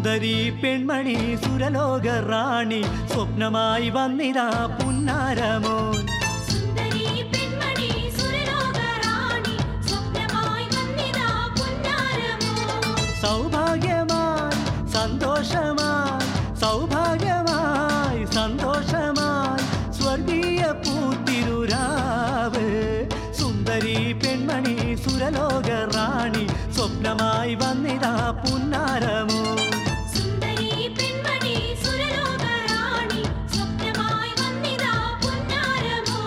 സുന്ദരി പെൺമണി സുരലോക റാണി സ്വപ്നമായി വന്നിതാ പുന്നാരമോൻ സുന്ദരി പെൺമണി സുരലോക റാണി സ്വപ്നമായി വന്നിതാ പുന്നാരമോ സൗഭാഗ്യമായി സന്തോഷമായി സൗഭാഗ്യമായി സന്തോഷമായി സ്വർഗീയ പൂത്തിരുരാവ് സുന്ദരി പെൺമണി സുരലോക റാണി സ്വപ്നമായി വന്നിതാ പുന്നാരമോ സുന്ദരി പെൺമണി സുരലോക റാണി സ്വപ്നമായി വന്നിതാ പുന്നാരമോ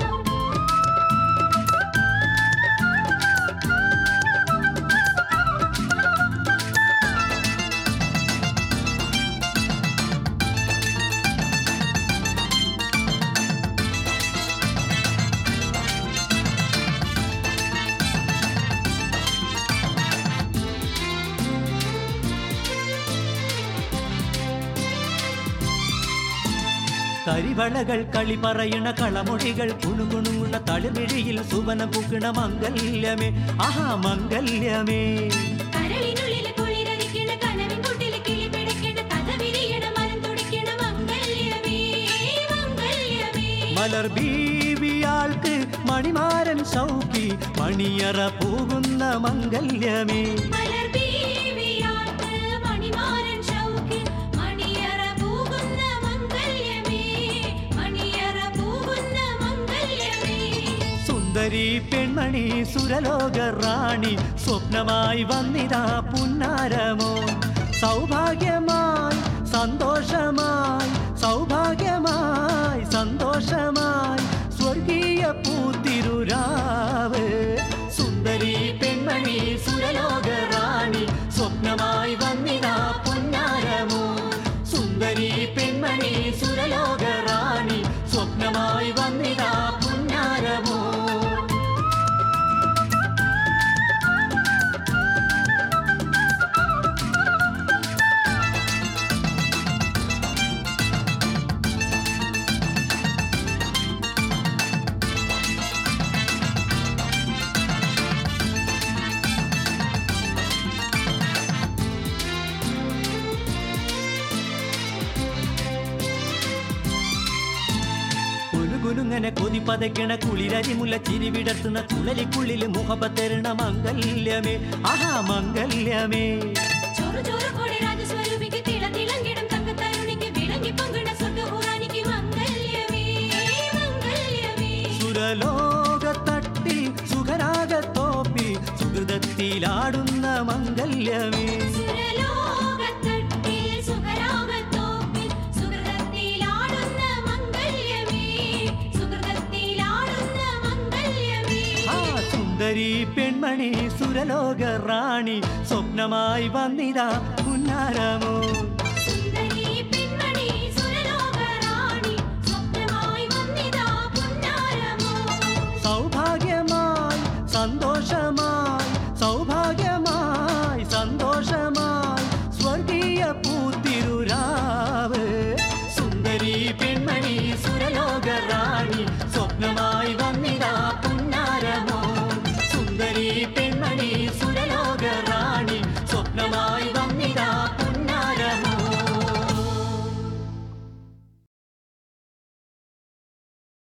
കരിവളകൾ കളി പറയണ കളമൊഴികൾ കുണുകുണുങ്ങുന്ന തളിർമിഴിയിൽ സുവനം പൂക്കണ മംഗല്യമേ ആഹാ മംഗല്യമേ കരളിനുള്ളിലെ കുളിരരിക്കണ കനവിൻ കൂട്ടിലെ കിളി പിടയ്ക്കണ കഥ വിരിയണ മനം തുടിക്കണ മംഗല്യമേ മംഗല്യമേ മലർ ബീവിയാൾക്ക് മണിമാരൻ സൗഖി മണിയറ പോകുന്ന മംഗല്യമേ മലർ ബീവിയാൾക്ക് മണിമാരൻ ഷൗക്ക് മണിയറ പൂകുന്ന മംഗല്യമേ മണിയറ പൂകുന്ന മംഗല്യമേ സുന്ദരി പെൺമണി സുരലോക റാണി സ്വപ്നമായി വന്നിതാ പുന്നാരമോ സൗഭാഗ്യമായി സന്തോഷമായി സൗഭാഗ്യമായി സന്തോഷമായി സ്വർഗീയ പൂത്തിരുരാവ് സുന്ദരി പെൺമണി സുരലോക റാണി സ്വപ്നമായി വന്നിതാ പുന്നാരമോ സുന്ദരി പെൺമണി സുരലോക റാണി സ്വപ്നമായി വന്നിതാ പുന്നാരമോ കുലുകുലുങ്ങനെ കൊതി പതയ്ക്കണ കുളിരരിമുല്ല ചിരി വിടർത്തുന്ന ചുഴലിക്കുള്ളിൽ മുഖപത്തരണ മംഗല്യമേ ആഹാ മംഗല്യമേ ചോറ് ചോറ് കോടി രാജസ്വരൂപിക്ക് തിള തിളങ്ങിടും തങ്കത്തരുണിക്ക് വിളങ്ങി പങ്കിട സ്വർഗ്ഗപുരാണിക്ക് മംഗല്യമേ മംഗല്യമേ സുരലോകത്തട്ടിൽ സുഖരാഗത്തോപ്പി സുഹൃതത്തിലാടുന്ന മംഗല്യമേ സുരലോകത്തട്ടിൽ സുഖരാഗത്തോപ്പിൽ സുഹൃതത്തിലാടുന്ന മംഗല്യമേ സുഹൃതത്തിലാടുന്ന മംഗല്യമേ ആ സുന്ദരി പെൺമണി സുരലോക റാണി സ്വപ്നമായി വന്നിതാ പുന്നാരമോ സുന്ദരി പെൺമണി സുരലോക റാണി സ്വപ്നമായി വന്നിതാ പുന്നാരമോ സൗഭാഗ്യമായി സന്തോഷമായി സൗഭാഗ്യമായി സന്തോഷമായി സ്വർഗീയ പൂത്തിരുരാവ് സുന്ദരി പെൺമണി സുരലോക റാണി സ്വപ്നമായി വന്നിതാ പുന്നാരമോ സുന്ദരി പെൺ